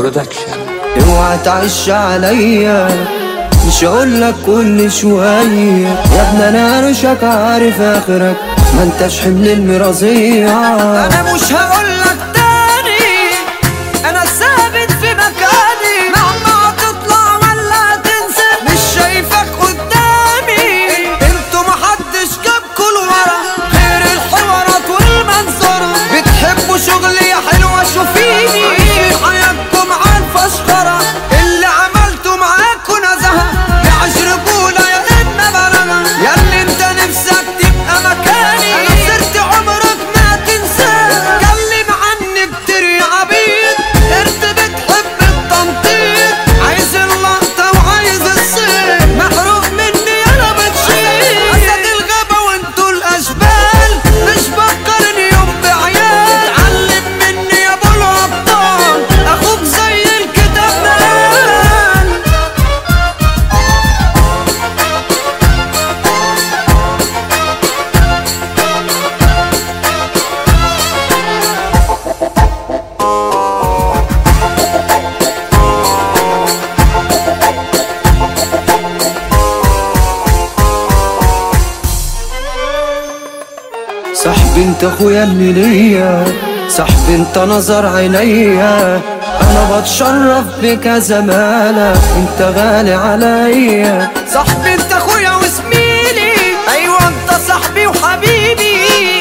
برودكشن اوعى تعش عليا مش هقولك كل شوية يا ابني انا رشك عارف اخرك ما انتش حمل المرازية انا مش هقولك تاني انا ثابت في مكاني مهما هتطلع ولا تنسى مش شايفك قدامي انتوا محدش جابكوا لورا غير الحوارات والمنظرة بتحبوا شغلي يا حلوة شوفيني عايشين حياتكم عالفشخرة اللي عملته معاكوا نزهة يعيش رجولة يا اما بلغة يا اللي انت نفسك تبقى مكاني انا صرت عمرك ما تنساه كلم عني كتير يا عبيد انت بتحب التنطيط عايز اللقطة وعايز الصيت محروق مني انا بتشيل اسد الغابة وانتوا الاشبال مش بفكرني يوم بعيال اتعلم مني يا ابو الابطال اخوك زي الكتاب قال صاحبي انت اخويا اللي ليا صاحبي انت نظر عينيا انا بتشرف بك يا زمالك انت غالي عليا صاحبي انت اخويا وزميلي ايوه انت صاحبي وحبيبي